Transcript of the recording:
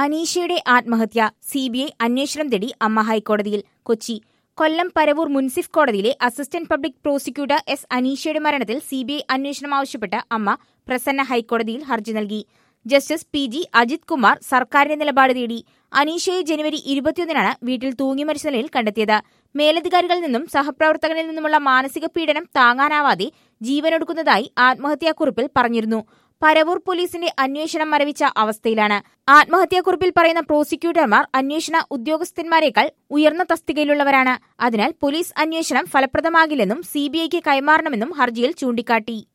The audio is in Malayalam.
അനീഷയുടെ ആത്മഹത്യ സിബിഐ അന്വേഷണം തേടി അമ്മ ഹൈക്കോടതിയിൽ കൊച്ചി കൊല്ലം പരവൂർ മുൻസിഫ് കോടതിയിലെ അസിസ്റ്റന്റ് പബ്ലിക് പ്രോസിക്യൂട്ടർ എസ് അനീഷയുടെ മരണത്തിൽ സിബിഐ അന്വേഷണം ആവശ്യപ്പെട്ട് അമ്മ പ്രസന്ന ഹൈക്കോടതിയിൽ ഹർജി നൽകി justice P G Ajith Kumar സർക്കാരിന്റെ നിലപാട് തേടി അനീഷയെ ജനുവരി ഇരുപത്തിയൊന്നിനാണ് വീട്ടിൽ തൂങ്ങി മരിച്ച നിലയിൽ കണ്ടെത്തിയത് മേലധികാരികളിൽ നിന്നും സഹപ്രവർത്തകനിൽ നിന്നുമുള്ള മാനസിക പീഡനം താങ്ങാനാവാതെ ജീവനൊടുക്കുന്നതായി ആത്മഹത്യാക്കുറിപ്പിൽ പറഞ്ഞിരുന്നു പരവൂർ പോലീസിന്റെ അന്വേഷണം മരവിച്ച അവസ്ഥയിലാണ് ആത്മഹത്യാക്കുറിപ്പിൽ പറയുന്ന പ്രോസിക്യൂട്ടർമാർ അന്വേഷണ ഉദ്യോഗസ്ഥന്മാരെക്കാൾ ഉയർന്ന തസ്തികയിലുള്ളവരാണ് അതിനാൽ പോലീസ് അന്വേഷണം ഫലപ്രദമാകില്ലെന്നും സിബിഐക്ക് കൈമാറണമെന്നും ഹർജിയിൽ ചൂണ്ടിക്കാട്ടി